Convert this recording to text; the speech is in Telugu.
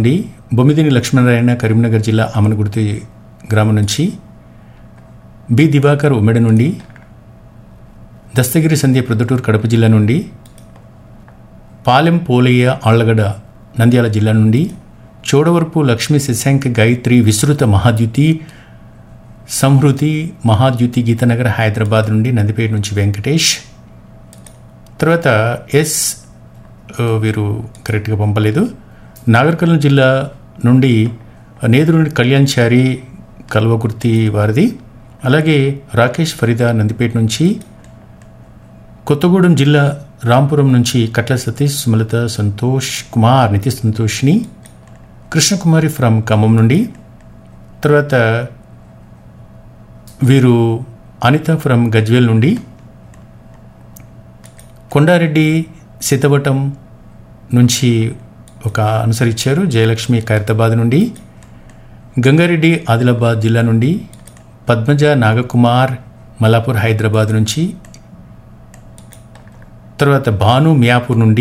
నుండి బొమ్మిదిని లక్ష్మీనారాయణ కరీంనగర్ జిల్లా అమనగుర్తి గ్రామం నుంచి బి దివాకర్ ఉమ్మెడ నుండి దస్తగిరి సంధ్య ప్రొద్దుటూరు కడప జిల్లా నుండి పాలెం పోలయ్య ఆళ్లగడ్డ నంద్యాల జిల్లా నుండి చోడవరపు లక్ష్మీ శశాంక్ గాయత్రి విస్తృత మహాద్యుతి సంహృతి మహాద్యుతి గీతనగర్ హైదరాబాద్ నుండి నందిపేట నుంచి వెంకటేష్ తర్వాత ఎస్ ఆ, వీరు కరెక్ట్గా పంపలేదు నాగర్కర్నూలు జిల్లా నుండి నేదురు నుండి కళ్యాణ్ చారి కల్వకుర్తి వారిది అలాగే రాకేష్ ఫరీదా నందిపేట నుంచి కొత్తగూడెం జిల్లా రాంపురం నుంచి కట్ల సతీష్ సుమలత సంతోష్ కుమార్ నిత్య సంతోష్ని కృష్ణకుమారి ఫ్రమ్ ఖమ్మం నుండి తర్వాత వీరు అనిత ఫ్రమ్ గజ్వేల్ నుండి కొండారెడ్డి సీతవటం నుంచి ఒక అనుసరించారు జయలక్ష్మి ఖైరతాబాద్ నుండి గంగారెడ్డి ఆదిలాబాద్ జిల్లా నుండి పద్మజ నాగకుమార్ మలాపూర్ హైదరాబాద్ నుంచి తర్వాత భాను మియాపూర్ నుండి